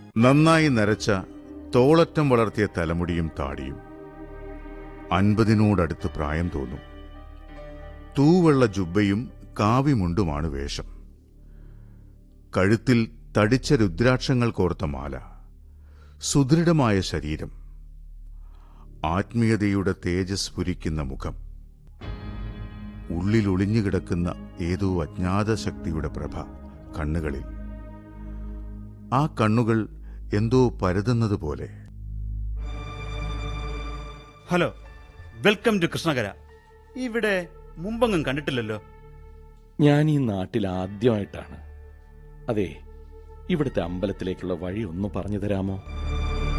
നന്നായി നരച്ച തോളറ്റം വളർത്തിയ തലമുടിയും താടിയും അൻപതിനോടടുത്ത് പ്രായം തോന്നും തൂവെള്ള ജുബ്ബയും കാവിമുണ്ടുമാണ് വേഷം കഴുത്തിൽ തടിച്ച രുദ്രാക്ഷങ്ങൾ കോർത്ത മാല സുദൃഢമായ ശരീരം ആത്മീയതയുടെ തേജസ് സ്ഫുരിക്കുന്ന മുഖം ഉള്ളിൽ ഒളിഞ്ഞുകിടക്കുന്ന ഏതോ അജ്ഞാത ശക്തിയുടെ പ്രഭ കണ്ണുകളിൽ ആ കണ്ണുകൾ എന്തോ പരതുന്നത് പോലെ ഹലോ വെൽക്കം ടു കൃഷ്ണകര ഇവിടെ മുമ്പെങ്ങും കണ്ടിട്ടില്ലല്ലോ ഞാൻ ഈ നാട്ടിൽ ആദ്യമായിട്ടാണ് അതെ ഇവിടുത്തെ അമ്പലത്തിലേക്കുള്ള വഴി ഒന്ന് പറഞ്ഞു തരാമോ